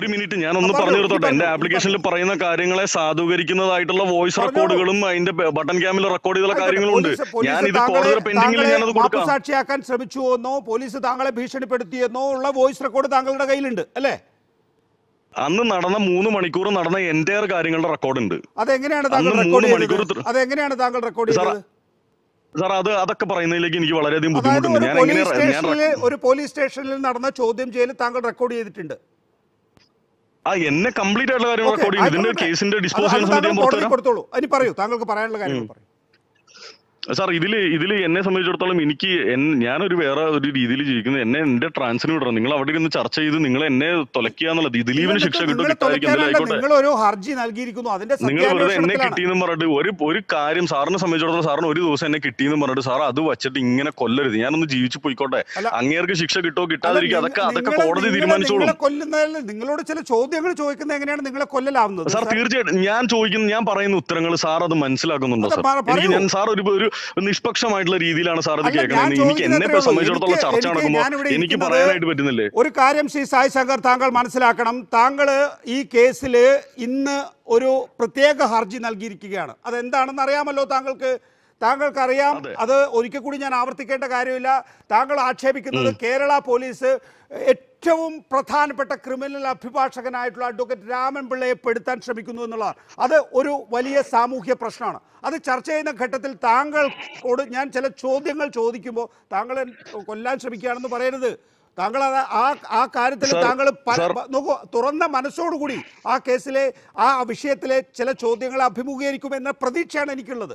Minute ഞാൻ ഒന്ന് ആ, പറഞ്ഞോ, പറഞ്ഞു ഈ തീർത്തോട്ടെ എന്റെ പറഞ്ഞോ, ഈ ആപ്ലിക്കേഷനിൽ പറയുന്ന കാര്യങ്ങളെ സാധൂകരിക്കുന്നതായിട്ടുള്ള വോയിസ് പറഞ്ഞോളൂ. റെക്കോർഡുകളും അതിന്റെ ബട്ടൺ ക്യാമിൽ റെക്കോർഡ് ചെയ്തുള്ള കാര്യങ്ങളുണ്ട് പോലീസ് പോലീസ് ഞാൻ ഇത് താങ്കളെ കോടതിയുടെ പെൻഡിങ്ങിൽ താങ്കളെ ഞാനത് കൊടുക്കാം മാപ്പുസാക്ഷിയാക്കാൻ ശ്രമിച്ചു എന്നോ പോലീസ് താങ്കളെ ഭീഷണിപ്പെടുത്തിയെന്നോ ഉള്ള വോയിസ് റെക്കോർഡ് താങ്കളുടെ കയ്യിലുണ്ട് അല്ലേ അന്ന് നടന്ന മൂന്ന് മണിക്കൂർ നടന്ന എൻറ്റയർ കാര്യങ്ങളുടെ റെക്കോർഡ് ഉണ്ട് അതെങ്ങനെയാണ് താങ്കൾ അന്ന് റെക്കോർഡ് മൂന്ന് ചെയ്തത് മണിക്കൂർ ത്ര- അതെങ്ങനെയാണ് താങ്കൾ റെക്കോർഡ് സാർ, ചെയ്തത് സാർ അത് അതൊക്കെ പറയുന്നതിലേക്ക് എനിക്ക് വളരെയധികം അതായത് ബുദ്ധിമുട്ടുണ്ട് ഒരു ഞാൻ പോലീസ് എങ്ങനെ ഞാൻ സ്റ്റേഷനിൽ ഒരു പോലീസ് സ്റ്റേഷനിൽ നടന്ന ചോദ്യം ചെയ്യൽ താങ്കൾ റെക്കോർഡ് ചെയ്തിട്ടുണ്ട് ആ എന്നെ കംപ്ലീറ്റ് ആയിട്ടുള്ള കാര്യങ്ങൾ ഓക്കേ, റെക്കോർഡ് ചെയ്യും ഇതിന്റെ ആയിക്കോട്ടെ. കേസിന്റെ അത് ഡിസ്പോസ് അത് ചെയ്യുന്ന സമയത്ത് താങ്കൾ ഞാൻ പുറത്തു കോടതി വരാം കൊടുത്തോളൂ ഇനി പറയൂ താങ്കൾക്ക് പറയാനുള്ള കാര്യങ്ങൾ പറയൂ സാർ ഇതില് ഇതില് എന്നെ സംബന്ധിച്ചിടത്തോളം എനിക്ക് എൻ- ഞാനൊരു വേറെ ഒരു രീതിയിൽ ജീവിക്കുന്നത് എന്നെ എന്റെ ട്രാൻസിന് വിടണം നിങ്ങൾ അവിടെ ഇരുന്ന് ചർച്ച ചെയ്ത് നിങ്ങൾ എന്നെ തൊലക്കുക എന്നുള്ളത് ഈ ദിലീപിന് ശിക്ഷ കിട്ടും നിങ്ങളെ കിട്ടാതിരിക്കും എന്തെങ്കിലും തുറക്കാനല്ല ആയിക്കോട്ടെ നിങ്ങൾ ഒരു ഹർജി നൽകിയിരിക്കുന്നു അതിന്റെ നിങ്ങൾ വെറുതെ എന്നെ സത്യാന്വേഷണത്തിലാണ് കിട്ടിയെന്ന് പറഞ്ഞിട്ട് ഒരു ഒരു കാര്യം സാറിനെ സംബന്ധിച്ചിടത്തോളം സാറിന് ഒരു ദിവസം എന്നെ കിട്ടിയെന്ന് പറഞ്ഞിട്ട് സാർ അത് വെച്ചിട്ട് ഇങ്ങനെ കൊല്ലരുത് ഞാനൊന്ന് ജീവിച്ചു പോയിക്കോട്ടെ അല്ല, അങ്ങേർക്ക് ശിക്ഷ കിട്ടോ അല്ല, കിട്ടാതിരിക്കും നിങ്ങ- അതൊക്കെ അതൊക്കെ നിങ്ങളെ- കോടതി നിങ്ങളെ- തീരുമാനിച്ചോളും നിങ്ങളെ കൊല്ലുന്നതിൽ നിങ്ങളോട് ചില ചോദ്യങ്ങൾ ചോദിക്കുന്നത് എങ്ങനെയാണ് നിങ്ങളെ കൊല്ലലാവുന്നത് സാർ സാർ? തീർച്ചയായിട്ടും ഞാൻ ചോദിക്കുന്ന ഞാൻ പറയുന്ന ഉത്തരങ്ങൾ സാർ അത് മനസ്സിലാക്കുന്നുണ്ടോ അത് സാർ പറ- എനിക്ക് പറയൂ. ഞാൻ സാർ ഒരു ഒരു നിഷ്പക്ഷമായിട്ടുള്ള രീതിയിലാണ് സാർ ഇത് അല്ല, ഞാൻ കേൾക്കുന്നത് എനിക്ക് ചോദിക്കുന്നത് എന്നെ അത്രേ ഉള്ളൂ. സംബന്ധിച്ചിടത്തോളം എനിക്ക് ചർച്ച എനിക്ക് നടക്കുമ്പോൾ ഞാനിവിടെ എനിക്ക് ഇരിക്കുന്നത് പറയാനായിട്ട് പറ്റുന്നില്ലേ ഒരു കാര്യം ശ്രീ സായി ശങ്കർ താങ്കൾ മനസ്സിലാക്കണം താങ്കൾ ഈ കേസിൽ ഇന്ന് ഒരു പ്രത്യേക ഹർജി നൽകിയിരിക്കുകയാണ് അതെന്താണെന്ന് അറിയാമല്ലോ താങ്കൾക്ക് താങ്കൾക്കറിയാം അതെ. അത് ഒരിക്കൽ കൂടി ഞാൻ ആവർത്തിക്കേണ്ട കാര്യമില്ല താങ്കൾ ആക്ഷേപിക്കുന്നത് കേരള പോലീസ് ഏറ്റവും പ്രധാനപ്പെട്ട ക്രിമിനൽ അഭിഭാഷകനായിട്ടുള്ള അഡ്വക്കേറ്റ് രാമൻ പിള്ളയെ പെടുത്താൻ ശ്രമിക്കുന്നു എന്നുള്ളതാണ് അത് ഒരു വലിയ സാമൂഹ്യ പ്രശ്നമാണ് അത് ചർച്ച ചെയ്യുന്ന ഘട്ടത്തിൽ താങ്കളോട് ഞാൻ ചില ചോദ്യങ്ങൾ ചോദിക്കുമ്പോൾ താങ്കൾ കൊല്ലാൻ ശ്രമിക്കുകയാണെന്ന് പറയരുത് താങ്കൾ അത് ആ ആ കാര്യത്തിൽ സർ, താങ്കൾ പല- സർ. നോക്കൂ തുറന്ന മനസ്സോടുകൂടി ആ കേസിലെ ആ വിഷയത്തിലെ ചില ചോദ്യങ്ങൾ അഭിമുഖീകരിക്കുമെന്ന പ്രതീക്ഷയാണ് എനിക്കുള്ളത്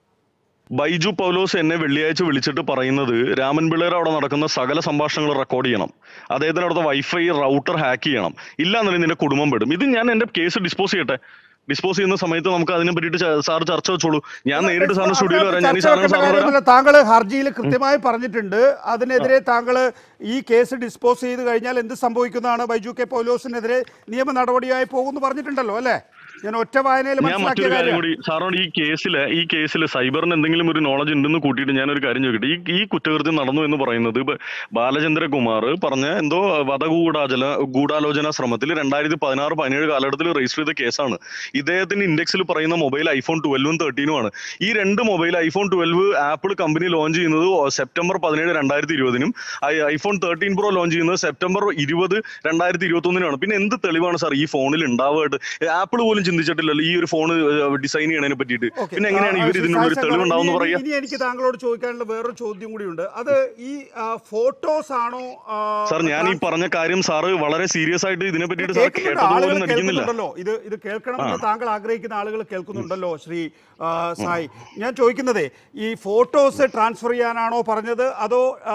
ബൈജു പൗലോസ് എന്നെ വെള്ളിയാഴ്ച വിളിച്ചിട്ട് പറയുന്നത് രാമൻ പിള്ളേർ അവിടെ നടക്കുന്ന സകല സംഭാഷണങ്ങൾ റെക്കോർഡ് ചെയ്യണം അദ്ദേഹത്തിന് അവിടുത്തെ വൈഫൈ റൗട്ടർ ഹാക്ക് ചെയ്യണം ഇല്ലാന്നുണ്ടെങ്കിൽ നിന്റെ കുടുംബം പെടും ഇത് ഞാൻ എന്റെ കേസ് ഡിസ്പോസ് ചെയ്യട്ടെ ഡിസ്പോസ് ചെയ്യുന്ന സമയത്ത് നമുക്ക് അതിനെ പറ്റിയിട്ട് ച- സാർ ചർച്ച വെച്ചോളൂ ഞാൻ നേരിട്ട് സാറിന് സ്റ്റുഡിയോയിൽ വരാം ഞാൻ ഈ ചർച്ച സാധനം വെക്കേണ്ട സാറിന് വരാം കാര്യമൊന്നുമില്ല. താങ്കൾ ഹർജിയിൽ കൃത്യമായി പറഞ്ഞിട്ടുണ്ട് അതിനെതിരെ താങ്കൾ ഈ കേസ് ഡിസ്പോസ് ചെയ്ത് കഴിഞ്ഞാൽ എന്ത് സംഭവിക്കുന്നതാണ് ബൈജു കെ പൗലോസിനെതിരെ നിയമ നടപടിയായി പോകുമെന്ന് പറഞ്ഞിട്ടുണ്ടല്ലോ അല്ലേ ഞാൻ ഒറ്റ വായനയിൽ ഞാൻ മനസ്സിലാക്കിയ മറ്റൊരു കാര്യം കാര്യം കൂടി സാറിനോട് ഈ കേസില് ഈ കേസിൽ സൈബറിന് എന്തെങ്കിലും ഒരു നോളജ് ഉണ്ടെന്ന് കൂട്ടിയിട്ട് ഞാൻ ഒരു കാര്യം ചോദിക്കട്ടെ ഈ ഈ കുറ്റകൃത്യം നടന്നു എന്ന് പറയുന്നത് ഇപ്പൊ ബാലചന്ദ്രകുമാർ പറഞ്ഞ എന്തോ വധഗൂഢാചല ഗൂഢാലോചന ശ്രമത്തിൽ രണ്ടായിരത്തി പതിനാറ് പതിനേഴ് കാലഘട്ടത്തിൽ രജിസ്റ്റർ ചെയ്ത കേസാണ് ഇദ്ദേഹത്തിന്റെ ഇൻഡെക്സിൽ പറയുന്ന മൊബൈൽ ഐഫോൺ ട്വൽവും തേർട്ടീനും ആണ് ഈ രണ്ട് mobile iPhone twelve Apple company launch ചെയ്യുന്നത് സെപ്റ്റംബർ പതിനേഴ് രണ്ടായിരത്തി ഇരുപതിനും ഐഫോൺ തേർട്ടീൻ പ്രോ ലോഞ്ച് ചെയ്യുന്നത് സെപ്റ്റംബർ ഇരുപത് രണ്ടായിരത്തി ഇരുപത്തി ഒന്നിനാണ് പിന്നെ എന്ത് തെളിവാണ് സാർ ഈ ഫോണിൽ ഉണ്ടാവുമായിട്ട് ആപ്പിൾ പോലും ചിന്തിച്ചിട്ടില്ലല്ലോ ഈ ഒരു ഫോൺ ഡിസൈൻ ചെയ്യണതിനെ പറ്റിയിട്ട് ഓക്കേ. പിന്നെ എങ്ങനെയാണ് ആ, ഇവർ ശ്രീ ഇതിനുള്ള ഒരു സായി തെളിവ് ശങ്കർ, ഉണ്ടാവുന്ന ഇനി- പറയാ ഇനി എനിക്ക് താങ്കളോട് ചോദിക്കാനുള്ള വേറൊരു ചോദ്യം കൂടിയുണ്ട് അത് ഈ ഫോട്ടോസ് ആണോ ആ, സാർ ഞാൻ ഈ പറഞ്ഞ കാര്യം സാറ് വളരെ സീരിയസ് ആയിട്ട് ഇതിനെ പറ്റിയിട്ട് സാർ കേൾക്കുന്നുണ്ട്. കേട്ടത് ആളുകൾ പോലും നടിക്കുന്നില്ല കേൾക്കുന്നുണ്ടല്ലോ ഇത് ഇത് കേൾക്കണമെന്ന് താങ്കൾ ആഗ്രഹിക്കുന്ന ആളുകൾ കേൾക്കുന്നുണ്ടല്ലോ ശ്രീ ആ, സായി ഞാൻ ചോദിക്കുന്നതേ ഈ ഫോട്ടോസ് ട്രാൻസ്ഫർ ചെയ്യാനാണോ പറഞ്ഞത് അതോ ആ,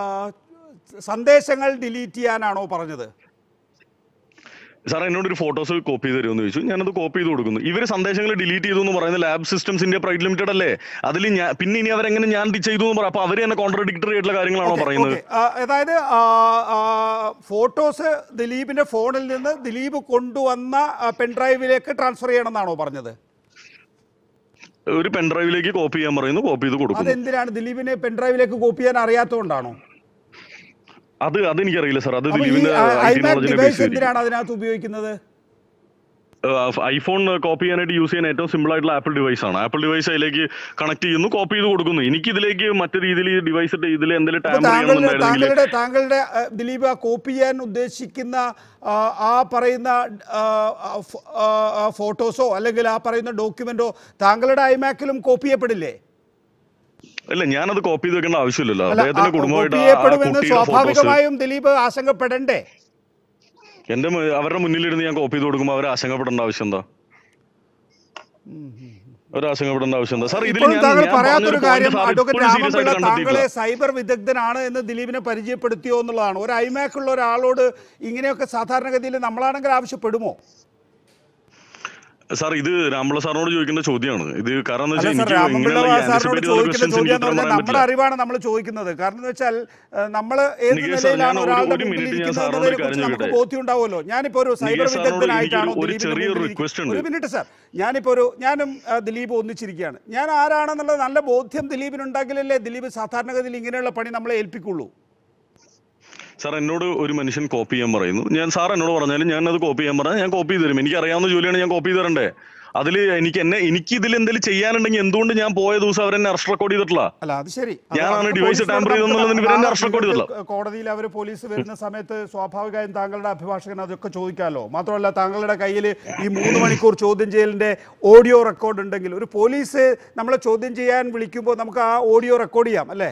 സന്ദേശങ്ങൾ ഡിലീറ്റ് ചെയ്യാനാണോ പറഞ്ഞത് സാർ എന്നോട് ഒരു ഫോട്ടോസ് കോപ്പി ചെയ്ത് തരുമെന്ന് ചോദിച്ചു ഞാനത് കോപ്പി ചെയ്ത് കൊടുക്കുന്നു ഇവര് സന്ദേശങ്ങൾ ഡിലീറ്റ് ചെയ്തു എന്ന് പറയുന്നത് lab systems India private limited അല്ലേ അതിൽ ഞാൻ പിന്നെ ഇനി അവരെങ്ങനെ ഞാൻ ഡി- ചെയ്തു എന്ന് പറയാം അപ്പൊ അവര് തന്നെ കോൺട്രഡിക്ടറി ആയിട്ടുള്ള കാര്യങ്ങളാണോ ഓക്കേ, പറയുന്നത് ഓക്കേ. ആ, അതായത് ആ, ആ, ഫോട്ടോസ് ദിലീപിന്റെ ഫോണിൽ നിന്ന് ദിലീപ് കൊണ്ടുവന്ന ആ, പെൻഡ്രൈവിലേക്ക് ട്രാൻസ്ഫർ ചെയ്യണമെന്നാണോ പറഞ്ഞത് ഒരു പെൻഡ്രൈവിലേക്ക് കോപ്പി ചെയ്യാൻ പറയുന്നു കോപ്പി ചെയ്ത് കൊടുക്കുന്നു അതെന്തിനാണ് ദിലീപിന് പെൻഡ്രൈവിലേക്ക് കോപ്പി ചെയ്യാൻ അറിയാത്തതുകൊണ്ടാണോ അത് അതെനിക്കറിയില്ല സാർ അത് അപ്പൊ ഈ ദിലീപിന്റെ ഐ ടി ഐമാക് നോളജിനെ ഡിവൈസ് ബേസ് ചെയ്തിരിക്കും എന്തിനാണ് അതിനകത്ത് ഉപയോഗിക്കുന്നത് ഐഫോൺ കോപ്പി ചെയ്യാനായിട്ട് യൂസ് ചെയ്യാൻ ഏറ്റവും സിമ്പിൾ ആയിട്ടുള്ള ആപ്പിൾ ഡിവൈസ് ആണ് ആപ്പിൾ ഡിവൈസ് അതിലേക്ക് കണക്ട് ചെയ്യുന്നു കോപ്പി ചെയ്ത് കൊടുക്കുന്നു എനിക്ക് ഇതിലേക്ക് മറ്റു രീതിയിൽ ഈ ഡിവൈസ് ഇതിൽ എന്തെങ്കിലും അപ്പൊ ടാമ്പർ താങ്കളുടെ ചെയ്യണമെന്നുണ്ടായിരുന്നെങ്കിൽ താങ്കളുടെ താങ്കളുടെ ആ, ദിലീപ് ആ കോപ്പി ചെയ്യാൻ ഉദ്ദേശിക്കുന്ന ആ, ആ പറയുന്ന ആ, ആ, ഫോ- ആ, ആ, ഫോട്ടോസോ അല്ലെങ്കിൽ ആ പറയുന്ന ഡോക്യുമെന്റോ താങ്കളുടെ ഐമാക്കിലും കോപ്പി ചെയ്യപ്പെടില്ലേ അല്ല ഞാനത് കോപ്പി ചെയ്ത് വെക്കേണ്ട ആവശ്യമില്ലല്ലോ അല്ല അദ്ദേഹത്തിന്റെ ആ, കുടുംബമായിട്ട് കോപ്പി ആ- ആ ചെയ്യപ്പെടുമെന്ന് കുട്ടിയുടെ ഫോട്ടോസ് സ്വാഭാവികമായും ദിലീപ് ആശങ്കപ്പെടണ്ടേ എന്റെ മു- അവരുടെ മുന്നിലിരുന്ന് ഞാൻ കോപ്പി ചെയ്ത് കൊടുക്കുമ്പോൾ അവർ ആശങ്കപ്പെടേണ്ട ആവശ്യം എന്താ അവർ ആശങ്കപ്പെടേണ്ട ആവശ്യം എന്താ സാർ ഇതിൽ ഇപ്പോഴും ഞാൻ താങ്കൾ ഞാൻ പറയാത്തൊരു പറഞ്ഞൊരു കാര്യം point സാർ അഡ്വക്കേറ്റ് ഇപ്പോഴും serious രാമൻപിള്ള ആയിട്ട് താങ്കളെ കണ്ടെത്തിയിട്ടില്ല. സൈബർ വിദഗ്ധനാണ് എന്ന് ദിലീപിനെ പരിചയപ്പെടുത്തിയോ എന്നുള്ളതാണ് ഒരു ഐമാക്കുള്ള ഒരാളോട് ഇങ്ങനെയൊക്കെ സാധാരണഗതിയിൽ നമ്മളാണെങ്കിൽ ആവശ്യപ്പെടുമോ സാർ ഇത് രാമപിള്ള സാറിനോട് ചോദിക്കേണ്ട ചോദ്യമാണ് ഇത് കാരണം എന്താ അല്ല വെച്ചാൽ സാർ എനിക്ക് രാമൻപിള്ള ഇങ്ങനെയുള്ള ഈ സാറിനോട് anticipate ചെയ്ത ചോദിക്കുന്ന questions ചോദ്യം എനിക്ക് എന്ന് ഉത്തരം പറഞ്ഞാൽ പറയാൻ നമ്മുടെ പറ്റില്ല. അറിവാണ് നമ്മൾ ചോദിക്കുന്നത് കാരണം എന്ന് വെച്ചാൽ നമ്മൾ ഏത് നികേഷ് സാർ, നിലയിലാണ് ഞാൻ ഒരു- ഒരാളുടെ ഒരു മുമ്പിൽ minute ഞാൻ ഇരിക്കുന്നത് സാറിനോട് എന്നതിനെ ഒരു കുറിച്ച് കാര്യം നമുക്ക് ചോദിക്കട്ടെ? ബോധ്യം ഉണ്ടാവുമല്ലോ ഞാനിപ്പോ ഒരു സൈബർ നികേഷ് സാറിനോട് വിദഗ്ധനായിട്ടാണോ എനിക്കൊരു- ഒരു ദിലീപിന്റെ ചെറിയൊരു മുമ്പിൽ request ഇരിക്കുന്നത്? ഉണ്ട്. ഒരു മിനിറ്റ് സാർ ഞാനിപ്പോ ഒരു ഞാനും ആ, ദിലീപ് ഒന്നിച്ചിരിക്കുകയാണ് ഞാൻ ആരാണെന്നുള്ള നല്ല ബോധ്യം ദിലീപിനുണ്ടെങ്കിലല്ലേ ദിലീപ് സാധാരണഗതിയിൽ ഇങ്ങനെയുള്ള പണി നമ്മളെ ഏൽപ്പിക്കുള്ളൂ സാർ എന്നോട് ഒരു മനുഷ്യൻ കോപ്പി ചെയ്യാൻ പറയുന്നു ഞാൻ സാർ എന്നോട് പറഞ്ഞാലും ഞാൻ അത് കോപ്പി ചെയ്യാൻ പറഞ്ഞാൽ ഞാൻ കോപ്പി ചെയ്ത് തരും എനിക്ക് അറിയാവുന്ന ജോലിയാണ് ഞാൻ കോപ്പി ചെയ്ത് തരണ്ടേ അതിൽ എനിക്ക് എന്നെ എനിക്ക് ഇതിൽ എന്തെങ്കിലും ചെയ്യാനുണ്ടെങ്കിൽ എന്തുകൊണ്ട് ഞാൻ പോയ ദിവസം അവരെന്നെ അറസ്റ്റ് റെക്കോർഡ് ചെയ്തിട്ടില്ല അല്ല അത് ശരി അത് ഞാനാണ് അവർക്ക് device പോലീസിനോട് tamper ചെയ്തതെന്നുള്ളതിന് നമുക്ക് ഇവരെന്നെ ആ arrest record ചെയ്തില്ല. നിങ്ങൾക്ക് കോടതിയിൽ അവർ പോലീസ് വരുന്ന സമയത്ത് സ്വാഭാവികമായും താങ്കളുടെ അഭിഭാഷകൻ അതൊക്കെ ചോദിക്കാമല്ലോ മാത്രമല്ല താങ്കളുടെ കയ്യിൽ ഈ മൂന്ന് മണിക്കൂർ ചോദ്യം ചെയ്യലിന്റെ ഓഡിയോ റെക്കോർഡ് ഉണ്ടെങ്കിൽ ഒരു പോലീസ് നമ്മളെ ചോദ്യം ചെയ്യാൻ വിളിക്കുമ്പോൾ നമുക്ക് ആ ഓഡിയോ റെക്കോർഡ് ചെയ്യാം അല്ലേ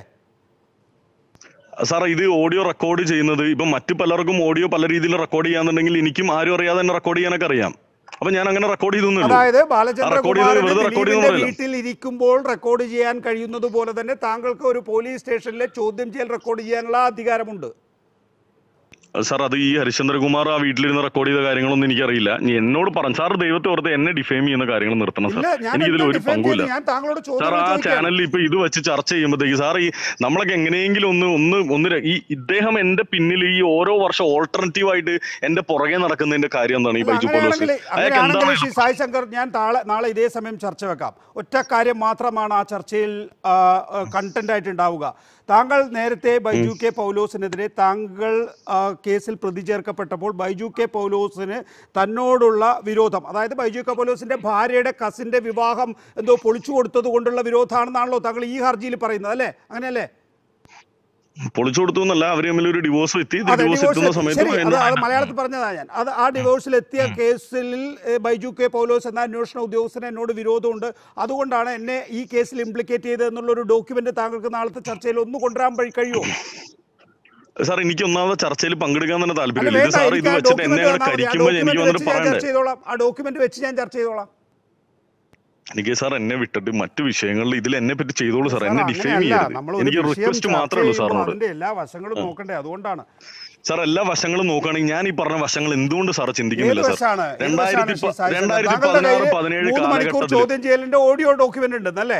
സാർ ഇത് ഓഡിയോ റെക്കോർഡ് ചെയ്യുന്നത് ഇപ്പൊ മറ്റു പലർക്കും ഓഡിയോ പല രീതിയിൽ റെക്കോർഡ് ചെയ്യാന്നുണ്ടെങ്കിൽ എനിക്കും ആരും അറിയാതെ തന്നെ റെക്കോർഡ് ചെയ്യാനൊക്കെ അറിയാം അപ്പൊ ഞാൻ അങ്ങനെ റെക്കോർഡ് ചെയ്തു അതായത് ആ record ചെയ്തത് ബാലചന്ദ്രകുമാറിന് വെറുതെ record ദിലീപിന്റെ ചെയ്യുന്നതല്ല. വീട്ടിൽ ഇരിക്കുമ്പോൾ റെക്കോർഡ് ചെയ്യാൻ കഴിയുന്നത് പോലെ തന്നെ താങ്കൾക്ക് ഒരു പോലീസ് സ്റ്റേഷനിലെ ചോദ്യം ചെയ്യൽ റെക്കോർഡ് ചെയ്യാനുള്ള അധികാരമുണ്ട് സാർ അത് ഈ ഹരിചന്ദ്രകുമാർ ആ വീട്ടിലിരുന്ന് റെക്കോർഡ് ചെയ്ത കാര്യങ്ങളൊന്നും എനിക്കറിയില്ല നീ എന്നോട് പറഞ്ഞു സാർ ദൈവത്തെ ഓർത്ത് എന്നെ ഡിഫെയിം ചെയ്യുന്ന കാര്യങ്ങൾ നിർത്തണം സാർ ഇല്ല ഞാൻ എനിക്ക് ഇതിൽ എന്താ ഒരു defend പങ്കുമില്ല ചെയ്യുന്നത്? ഞാൻ താങ്കളോട് സാർ ചോദ്യം ആ ചോദിക്കുകയാണ്. ചാനലിൽ ഇപ്പൊ ഇത് വെച്ച് ചർച്ച ചെയ്യുമ്പോഴത്തേക്ക് സാർ ഈ നമ്മളൊക്കെ എങ്ങനെയെങ്കിലും ഒന്ന് ഒന്ന് ഒന്ന് ര- ഈ ഇദ്ദേഹം എന്റെ പിന്നിൽ ഈ ഓരോ വർഷം ഓൾട്ടർനേറ്റീവ് ആയിട്ട് എന്റെ പുറകെ നടക്കുന്നതിന്റെ കാര്യം എന്താണ് ഈ അല്ല, ബൈജു പോലോസ് അങ്ങനെയാണെങ്കിൽ അയാൾക്ക് അങ്ങനെയാണെങ്കിൽ എന്താണ് ശ്രീ സായി ശങ്കർ ഞാൻ താളെ നാളെ ഇതേ സമയം ചർച്ച വെക്കാം ഒറ്റ കാര്യം മാത്രമാണ് ആ ചർച്ചയിൽ കണ്ടന്റ് ആയിട്ട് ഉണ്ടാവുക താങ്കൾ നേരത്തെ ബൈജു കെ പൗലോസിനെതിരെ താങ്കൾ ആ, കേസിൽ പ്രതി ചേർക്കപ്പെട്ടപ്പോൾ ബൈജു കെ പൗലോസിന് തന്നോടുള്ള വിരോധം അതായത് ബൈജു കെ പൗലോസിന്റെ ഭാര്യയുടെ കസിന്റെ വിവാഹം എന്തോ പൊളിച്ചു കൊടുത്തത് കൊണ്ടുള്ള വിരോധമാണെന്നാണല്ലോ താങ്കൾ ഈ ഹർജിയിൽ പറയുന്നത് അല്ലേ അങ്ങനെയല്ലേ പൊളിച്ചു കൊടുത്തു എന്നല്ല അവർ തമ്മിൽ ഒരു ഡിവോഴ്സ് എത്തി അതെ, ഡിവോഴ്സ് divorce എത്തുന്ന എത്തി. സമയത്ത് ശരി, അത് എന്നെ- അത് മലയാളത്തിൽ പറഞ്ഞതാ ഞാൻ അത് ആ ഡിവോഴ്സിൽ എത്തിയ കേസിൽ ഏ, ബൈജു കെ പൗലോസ് എന്ന അന്വേഷണ ഉദ്യോഗസ്ഥന് എന്നോട് വിരോധമുണ്ട് അതുകൊണ്ടാണ് എന്നെ ഈ കേസിൽ ഇംപ്ലിക്കേറ്റ് ചെയ്തത് എന്നുള്ള ഒരു ഡോക്യുമെന്റ് താങ്കൾക്ക് നാളത്തെ ചർച്ചയിൽ ഒന്ന് കൊണ്ടുവരാൻ വഴി കഴിയുമോ സാർ എനിക്ക് ഒന്നാമത് ചർച്ചയിൽ പങ്കെടുക്കാൻ തന്നെ അല്ല താല്പര്യമില്ല ഇത് വേണ്ട സാർ ഇത് എനിക്ക് ആ വെച്ചിട്ട് എന്നെ ഡോക്യുമെന്റ് അങ്ങനെ തന്നാൽ മതി ആ കരിക്കുമ്പോൾ എനിക്ക് ഡോക്യുമെന്റ് വന്നിട്ട് വെച്ച് ഞാൻ പറയണ്ടേ ചർച്ച ചെയ്തോളാം ആ ഡോക്യുമെന്റ് വെച്ച് ഞാൻ ചർച്ച ചെയ്തോളാം എനിക്ക് സാർ എന്നെ വിട്ടിട്ട് മറ്റു വിഷയങ്ങളിൽ ഇതിൽ എന്നെ പറ്റി ചെയ്തോളൂ സാർ സാർ, എന്നെ ഡിഫെയിം അങ്ങനെയല്ല ചെയ്യരുത് നമ്മൾ ഒരു എനിക്ക് വിഷയം റിക്വസ്റ്റ് ചർച്ച മാത്രമേ ഉള്ളൂ ചെയ്യുമ്പോൾ സാറിനോട് അതിന്റെ എല്ലാ വശങ്ങളും നോക്കണ്ടേ അതുകൊണ്ടാണ് സാർ എല്ലാ വശങ്ങളും നോക്കുകയാണെങ്കിൽ ഞാൻ ഈ പറഞ്ഞ വശങ്ങൾ എന്തുകൊണ്ട് സാർ ഏത് ചിന്തിക്കുന്നില്ല സാർ വശമാണ് ഏത് രണ്ടായിരത്തി വശമാണ് ശ്രീ സായി ശങ്കർ? രണ്ടായിരത്തി താങ്കളുടെ പതിനാറ് കയ്യിൽ പതിനേഴ് മൂന്ന് മണിക്കൂർ കാലഘട്ടത്തിൽ ചോദ്യം ചെയ്യലിന്റെ ഓഡിയോ ഡോക്യുമെന്റ് ഉണ്ടെന്നല്ലേ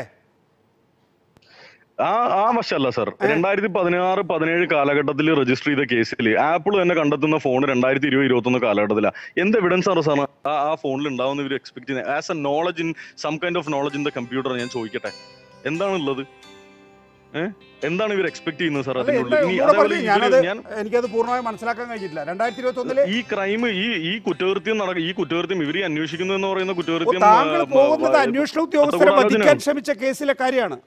ആ ആ വശമല്ല സാർ രണ്ടായിരത്തി പതിനാറ് പതിനേഴ് കാലഘട്ടത്തിൽ രജിസ്റ്റർ ചെയ്ത കേസിൽ ആപ്പിൾ തന്നെ കണ്ടെത്തുന്ന ഫോൺ രണ്ടായിരത്തി ഇരുപത് ഇരുപത്തൊന്ന് കാലഘട്ടത്തിലാണ് എന്ത് എവിഡൻസ് ആണ് സാർ ആ ആ ഫോണിൽ ഉണ്ടാവുന്ന ഇവർ എക്സ്പെക്ട് ചെയ്യുന്നത് as a knowledge in some kind of knowledge in the computer ഞാൻ ചോദിക്കട്ടെ എന്താണുള്ളത് ഏഹ് എന്താണ് ഇവർ എക്സ്പെക്ട് ചെയ്യുന്നത് സാർ അല്ല എന്താ അതിനുള്ളിൽ ഇനി ഒന്നുകൂടെ അതേപോലെ പറഞ്ഞു ഞാനത് ഇവര് ഞാൻ എനിക്കത് പൂർണ്ണമായി മനസ്സിലാക്കാൻ കഴിഞ്ഞിട്ടില്ല രണ്ടായിരത്തി ഇരുപത്തി ഒന്നില് ഈ ക്രൈം ഈ ഈ കുറ്റകൃത്യം നട ഈ കുറ്റകൃത്യം ഇവര് അന്വേഷിക്കുന്നു എന്ന് പറയുന്ന കുറ്റകൃത്യം താങ്കൾ ആ, പോകുന്നത് ആ, അന്വേഷണ ഉദ്യോഗസ്ഥരെ വധഗൂഢാലോചന. വധിക്കാൻ ശ്രമിച്ച കേസിലെ കാര്യമാണ്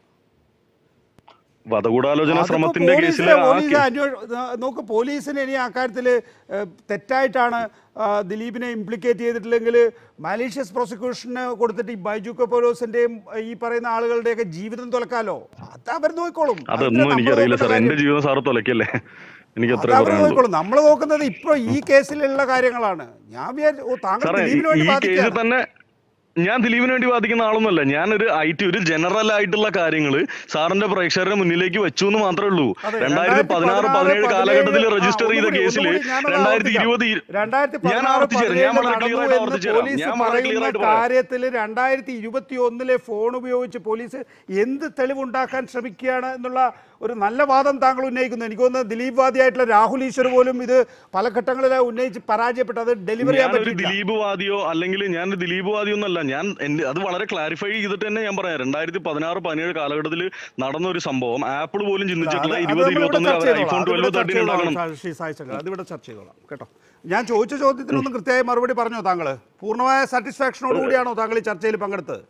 വധഗൂഢാലോചന അതിപ്പോ ശ്രമത്തിന്റെ കേസിൽ പോലീസിലെ പോലീസ് അന്വേ- നോക്ക് പോലീസിന് ഇനി അക്കാര്യത്തിൽ തെറ്റായിട്ടാണ് ആ, ദിലീപിനെ ഇംപ്ലിക്കേറ്റ് ചെയ്തിട്ടില്ലെങ്കിൽ മാലീഷ്യസ് പ്രോസിക്യൂഷന് കൊടുത്തിട്ട് ഈ ബൈജു കപ്പോലോസിന്റെയും ഈ പറയുന്ന ആളുകളുടെയൊക്കെ ജീവിതം തുലക്കാലോ അത് അവർ നോക്കിക്കോളും അതിന് അതൊന്നും നമ്മൾ എനിക്കറിയില്ല നോക്കേണ്ട സാർ എന്റെ കാര്യം- ജീവിതം സാറ് തുലയ്ക്കല്ലേ എനിക്ക് അത് അത്രേ അവർ പറയാനുള്ളൂ നോക്കിക്കോളും നമ്മൾ നോക്കുന്നത് ഇപ്പൊ ഈ കേസിലുള്ള കാര്യങ്ങളാണ് ഞാൻ വിചാരിച്ചു ഓ താങ്കൾ സാറേ ദിലീപിന് ഈ വേണ്ടി കേസിൽ ബാധിക്കുകയാണ് തന്നെ ഞാൻ ദിലീപിന് വേണ്ടി വാദിക്കുന്ന ആളൊന്നുമല്ല ഞാനൊരു ഐ ടി ഒരു ജനറൽ ആയിട്ടുള്ള കാര്യങ്ങൾ സാറിന്റെ പ്രേക്ഷകരുടെ മുന്നിലേക്ക് വെച്ചു എന്ന് മാത്രമേ ഉള്ളൂ അതെ, രണ്ടായിരത്തി പതിനാറ് പതിനേഴ് കാലഘട്ടത്തിൽ ആ, രജിസ്റ്റർ ചെയ്ത ഒന്നുകൂടി- കേസിൽ ഒന്നുകൂടി ഞാനത് രണ്ടായിരത്തി ആവർത്തിക്കാം. ഇരുപത് രണ്ടായിരത്തി ഞാൻ പതിനാറ് ആവർത്തിച്ചു തരാം. ഞാൻ വളരെ പതിനേഴ് clear ആയിട്ട് നടന്നു ആവർത്തിച്ചു എന്ന് തരാം. പോലീസ് ഞാൻ വളരെ clear പറയുന്ന ആയിട്ട് പറയാം. കാര്യത്തിൽ രണ്ടായിരത്തി ഇരുപത്തി ഒന്നിലെ ഫോൺ ഉപയോഗിച്ച് പോലീസ് എന്ത് തെളിവുണ്ടാക്കാൻ ശ്രമിക്കുകയാണ് എന്നുള്ള ഒരു നല്ല വാദം താങ്കൾ ഉന്നയിക്കുന്നു എനിക്ക് തോന്നുന്നു ദിലീപ് വാദിയായിട്ടുള്ള രാഹുൽ ഈശ്വർ പോലും ഇത് പല ഘട്ടങ്ങളിലായി ഉന്നയിച്ച് പരാജയപ്പെട്ടു അത് ഡെലിവറി ചെയ്യാൻ ഞാനൊരു പറ്റില്ല ദിലീപ് വാദിയോ അല്ലെങ്കിൽ ഞാൻ ദിലീപ് വാദിയോ ഒന്നല്ല ഞാൻ എന്റെ അത് വളരെ ക്ലാരിഫൈ ചെയ്തിട്ട് തന്നെ ഞാൻ പറയാം രണ്ടായിരത്തി പതിനാറ് പതിനേഴ് കാലഘട്ടത്തിൽ നടന്ന ഒരു സംഭവം ആപ്പിൾ പോലും ചിന്തിച്ചിട്ടില്ല അത് ഇരുപത് നമ്മളിവിടെ ഇരുപത്തൊന്നിൽ ചർച്ച അവർ ചെയ്തോളാം. ഐഫോൺ അതിവിടെ ട്വൽവ് ചർച്ച തേർട്ടീൻ ഉണ്ടാക്കണം ചെയ്തോളാം, ശ്രീ സായി ശങ്കർ അതിവിടെ ചർച്ച ചെയ്തോളാം കേട്ടോ ഞാൻ ചോദിച്ച ചോദ്യത്തിനൊന്നും കൃത്യമായി മറുപടി പറഞ്ഞോ താങ്കൾ പൂർണ്ണമായ സാറ്റിസ്ഫാക്ഷനോട് കൂടിയാണോ താങ്കൾ ഈ ചർച്ചയിൽ പങ്കെടുത്തത്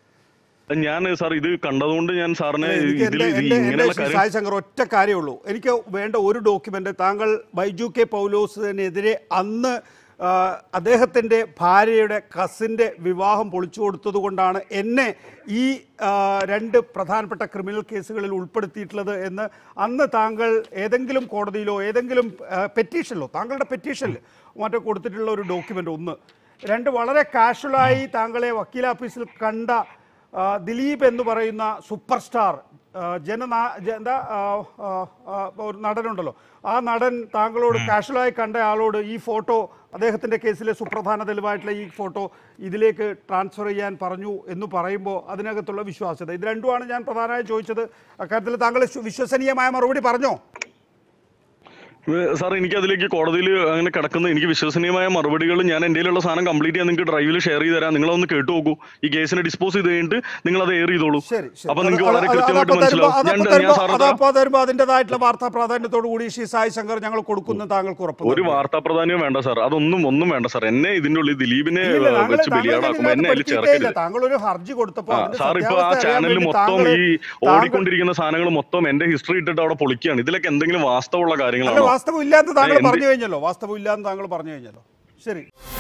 ഞാൻ സാർ ഇത് കണ്ടതുകൊണ്ട് ഞാൻ സാറിനെ എനിക്ക് ഇതിൽ എൻ്റെ ഇത് എൻ്റെ എൻ്റെ ഇങ്ങനെയുള്ള ശ്രീ കാര്യം സായി ശങ്കർ ഒറ്റ കാര്യമുള്ളൂ എനിക്ക് വേണ്ട ഒരു ഡോക്യുമെൻ്റ് താങ്കൾ ബൈജു കെ പൗലോസിനെതിരെ അന്ന് ആ, അദ്ദേഹത്തിൻ്റെ ഭാര്യയുടെ കസിൻ്റെ വിവാഹം പൊളിച്ചു കൊടുത്തത് കൊണ്ടാണ് എന്നെ ഈ ആ, രണ്ട് പ്രധാനപ്പെട്ട ക്രിമിനൽ കേസുകളിൽ ഉൾപ്പെടുത്തിയിട്ടുള്ളത് എന്ന് അന്ന് താങ്കൾ ഏതെങ്കിലും കോടതിയിലോ ഏതെങ്കിലും പെറ്റീഷനിലോ താങ്കളുടെ പെറ്റീഷനിൽ മറ്റോ കൊടുത്തിട്ടുള്ള ഒരു ഡോക്യുമെൻ്റ് ഒന്ന് രണ്ട് വളരെ കാഷ്വലായി താങ്കളെ വക്കീൽ ഓഫീസിൽ കണ്ട ആ, ദിലീപ് എന്ന് പറയുന്ന സൂപ്പർ സ്റ്റാർ ആ, ജനനാ ജ- എന്താ ആ, ആ, ആ, ഒരു നടനുണ്ടല്ലോ ആ നടൻ താങ്കളോട് കാഷ്വലായി കണ്ട ആളോട് ഈ ഫോട്ടോ അദ്ദേഹത്തിൻ്റെ കേസിലെ സുപ്രധാന തെളിവായിട്ടുള്ള ഈ ഫോട്ടോ ഇതിലേക്ക് ട്രാൻസ്ഫർ ചെയ്യാൻ പറഞ്ഞു എന്ന് പറയുമ്പോൾ അതിനകത്തുള്ള വിശ്വാസ്യത ഇത് രണ്ടുമാണ് ഞാൻ പ്രധാനമായും ചോദിച്ചത് അക്കാര്യത്തിൽ താങ്കൾ വിശ്വ- വിശ്വസനീയമായ മറുപടി പറഞ്ഞോ സാർ എനിക്ക് അതിലേക്ക് കോടതിയിൽ അങ്ങനെ കിടക്കുന്ന എനിക്ക് വിശ്വസനീയമായ മറുപടികൾ ഞാൻ എൻ്റെ കയ്യിലുള്ള സാധനം കംപ്ലീറ്റ് ചെയ്യാൻ നിങ്ങൾക്ക് ഡ്രൈവിൽ ഷെയർ ചെയ്ത് തരാം നിങ്ങളൊന്ന് കേട്ടു നോക്കൂ ഈ കേസിനെ ഡിസ്പോസ് ചെയ്ത് കഴിഞ്ഞിട്ട് നിങ്ങൾ അത് എയർ ചെയ്തോളൂ ശരി ശരി അപ്പൊ അത് നിങ്ങൾക്ക് അത് വളരെ അത് കൃത്യമായിട്ട് അതപ്പോ തരുമ്പോ- മനസ്സിലാവും ഞാൻ അതപ്പോ ഞാൻ തരുമ്പോ- സാറിന് അതപ്പോ തരുമ്പോ അതിന്റേതായിട്ടുള്ള വാർത്താ പ്രാധാന്യത്തോടു കൂടി ശ്രീ സായി ശങ്കർ ഞങ്ങൾ കൊടുക്കുന്നു താങ്കൾക്ക് ഉറപ്പ് ഒരു നൽകുന്നു. വാർത്താ പ്രാധാന്യം വേണ്ട സാർ അതൊന്നും ഒന്നും വേണ്ട സാർ എന്നെ ഇതിന്റെ ഉള്ളിൽ ദിലീപിനെ ഇല്ല, താങ്കൾ- വെച്ച് താങ്കൾ ബലിയാടാക്കുമ്പോ എന്നെ അതിൽ ഇതിനകത്ത് ചേർക്കരുത് പെടുത്തിയിട്ടേ ഇല്ല. താങ്കൾ ഒരു ഹർജി കൊടുത്തപ്പോൾ ആ അതിന്റെ സാർ ഇപ്പൊ ആ സത്യാവസ്ഥ അറിയാൻ ചാനലിൽ വേണ്ടി മൊത്തം താങ്കൾ- ഈ താങ്കൾ- ഓടിക്കൊണ്ടിരിക്കുന്ന സാധനങ്ങൾ മൊത്തം എന്റെ ഹിസ്റ്ററി ഇട്ടിട്ട് അവിടെ പൊളിക്കുകയാണ് ഇതിലൊക്കെ എന്തെങ്കിലും വാസ്തവമുള്ള അല്ല കാര്യങ്ങളാണോ വാസ്തവം ഇല്ലാന്ന് താങ്കൾ എന്ത്- പറഞ്ഞു കഴിഞ്ഞല്ലോ വാസ്തവം ഇല്ലാന്ന് താങ്കൾ പറഞ്ഞു കഴിഞ്ഞല്ലോ ശരി